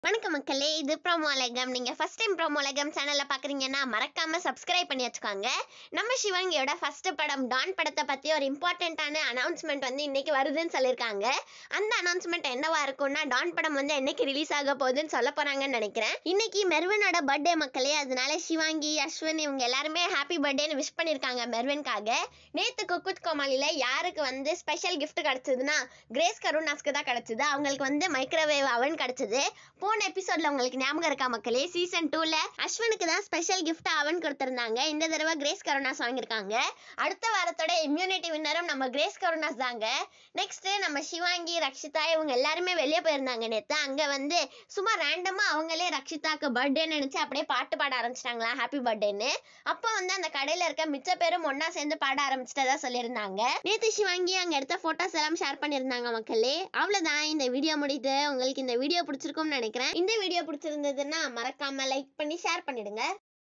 வணக்கம் மக்களே இது ப்ரோமோலகம் நீங்க ஃபர்ஸ்ட் டைம் ப்ரோமோலகம் சேனல்ல பாக்குறீங்கன்னா மறக்காம சப்ஸ்கிரைப் பண்ணி வச்சுக்கோங்க நம்ம சிவங்கியோட ஃபர்ஸ்ட் படம் டான் படத்தை பத்தி ஒரு இம்பார்ட்டண்ட்டான அனௌன்ஸ்மெண்ட் வந்து இன்னைக்கு வருதுன்னு சொல்லியிருக்காங்க அந்த அனௌன்ஸ்மெண்ட் என்னவா இருக்கும்னா டான் படம் வந்து என்னைக்கு ரிலீஸ் ஆக போகுதுன்னு சொல்ல போறாங்கன்னு நினைக்கிறேன் இன்னைக்கு மெர்வினோட பர்த்டே மக்களே அதனால சிவாங்கி அஸ்வின் இவங்க எல்லாருமே ஹாப்பி பர்த்டேன்னு விஷ் பண்ணியிருக்காங்க மெர்வின்காக நேத்து குக்குத் கோமாளில யாருக்கு வந்து ஸ்பெஷல் gift கிடைச்சதுன்னா கிரேஸ் கருணாஸ்க்கு தான் கிடைச்சது அவங்களுக்கு வந்து மைக்ரோவேவ் அவன் கிடைச்சது போன எபிசோட்ல உங்களுக்கு ஞாபகம் இருக்கா மக்களே சீசன் டூல அஸ்வினுக்கு தான் ஸ்பெஷல் gift அவன் கொடுத்திருந்தாங்க இந்த தடவை கிரேஸ் கருணாஸ் வாங்கியிருக்காங்க அடுத்த வாரத்தோட இம்யூனிட்டி வின்னரும் நம்ம கிரேஸ் கருணாஸ் தாங்க நெக்ஸ்ட் நம்ம சிவாங்கி ரக்ஷிதா இவங்க எல்லாருமே வெளியே போயிருந்தாங்க நேத்து அங்க வந்து சும்மா ரேண்டமா அவங்களே ரக்ஷிதாக்கு பர்த்டேன்னு நினைச்சு அப்படியே பாட்டு பாட ஆரம்பிச்சிட்டாங்களா ஹாப்பி பர்த்டேன்னு அப்போ வந்து அந்த கடையில இருக்க மிச்ச பேரும் ஒண்ணா சேர்ந்து பாட ஆரம்பிச்சிட்டதா சொல்லியிருந்தாங்க நேத்து சிவாங்கி அங்க எடுத்த போட்டோஸ் எல்லாம் ஷேர் பண்ணியிருந்தாங்க மக்களே அவ்வளவுதான் இந்த வீடியோ முடியுது உங்களுக்கு இந்த வீடியோ பிடிச்சிருக்கும்னு நினைக்கிறேன் இந்த வீடியோ பிடிச்சிருந்ததுன்னா மறக்காம லைக் பண்ணி ஷேர் பண்ணிடுங்க